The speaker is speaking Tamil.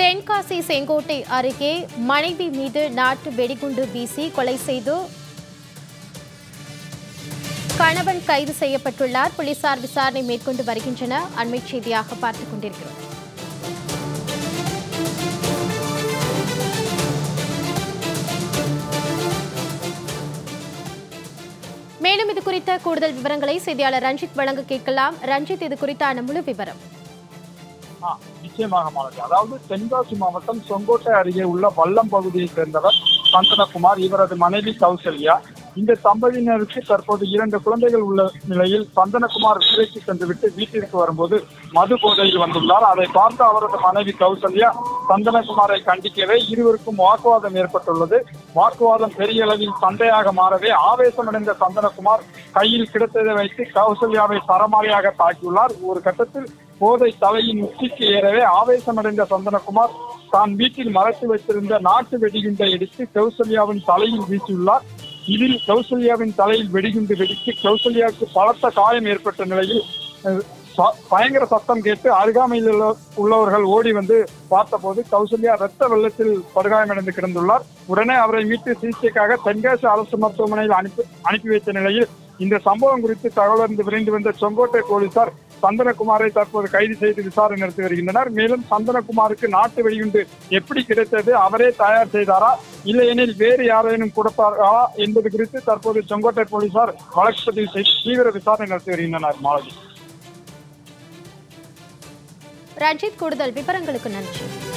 தென்காசி செங்கோட்டை அருகே மனைவி மீது நாட்டு வெடிகுண்டு வீசி கொலை செய்து கணவன் கைது செய்யப்பட்டுள்ளார் போலீசார் விசாரணை மேற்கொண்டு வருகின்றனர் அண்மை செய்தியாக பார்த்துக் கொண்டிருக்கிறோம் மேலும் இது குறித்த கூடுதல் விவரங்களை செய்தியாளர் ரஞ்சித் வழங்க கேட்கலாம் ரஞ்சித் இது குறித்தான முழு விவரம் ஆ, நிச்சயமாக மாணவி அதாவது தென்காசி மாவட்டம் செங்கோட்டை அருகே உள்ள வல்லம் பகுதியைச் சேர்ந்தவர் சந்தனகுமார் இவரது மனைவி கௌசல்யா இந்த தம்பதியினருக்கு தற்போது இரண்டு குழந்தைகள் உள்ள நிலையில் சந்தனகுமார் சிறைக்கு சென்றுவிட்டு வீட்டிற்கு வரும்போது மது போதையில் வந்துள்ளார் அதை பார்த்த அவரது மனைவி கௌசல்யா சந்தனகுமாரை கண்டிக்கவே இருவருக்கும் வாக்குவாதம் ஏற்பட்டுள்ளது வாக்குவாதம் பெரிய அளவில் சண்டையாக மாறவே ஆவேசமடைந்த சந்தனகுமார் கையில் கிடைத்ததை வைத்து கௌசல்யாவை சரமாரியாக தாக்கியுள்ளார் ஒரு கட்டத்தில் போதை தலையின் உச்சிக்கு ஏறவே ஆவேசமடைந்த சந்தனகுமார் தான் வீட்டில் மறைத்து வைத்திருந்த நாட்டு வெடிகுண்டை எடுத்து கௌசல்யாவின் தலையில் வீசியுள்ளார் இதில் கௌசல்யாவின் தலையில் வெடிகுண்டு வெடித்து கௌசல்யாவுக்கு பலத்த காயம் ஏற்பட்ட நிலையில் அஹ், ச- பயங்கர சத்தம் கேட்டு அருகாமையில் உள்ள- உள்ளவர்கள் ஓடி வந்து பார்த்தபோது கௌசல்யா ரத்த வெள்ளத்தில் படுகாயமடைந்து கிடந்துள்ளார் உடனே அவரை மீட்டு சிகிச்சைக்காக தென்காசி அரசு மருத்துவமனையில் அனுப்பி அனுப்பி வைத்த நிலையில் இந்த சம்பவம் குறித்து தகவல் அறிந்து விரைந்து வந்த செங்கோட்டை போலீசார் சந்தனகுமாரை தற்போது கைது செய்து விசாரணை நடத்தி வருகின்றனர் மேலும் சந்தனகுமாருக்கு நாட்டு வெடிகுண்டு எப்படி கிடைத்தது அவரே தயார் செய்தாரா இல்லையெனில் வேறு யாரேனும் கொடுத்தாரா என்பது குறித்து தற்போது செங்கோட்டை போலீசார் வழக்கு பதிவு செய்து தீவிர விசாரணை நடத்தி வருகின்றனர் மாலதி ரஞ்சித் கூடுதல் விவரங்களுக்கு நன்றி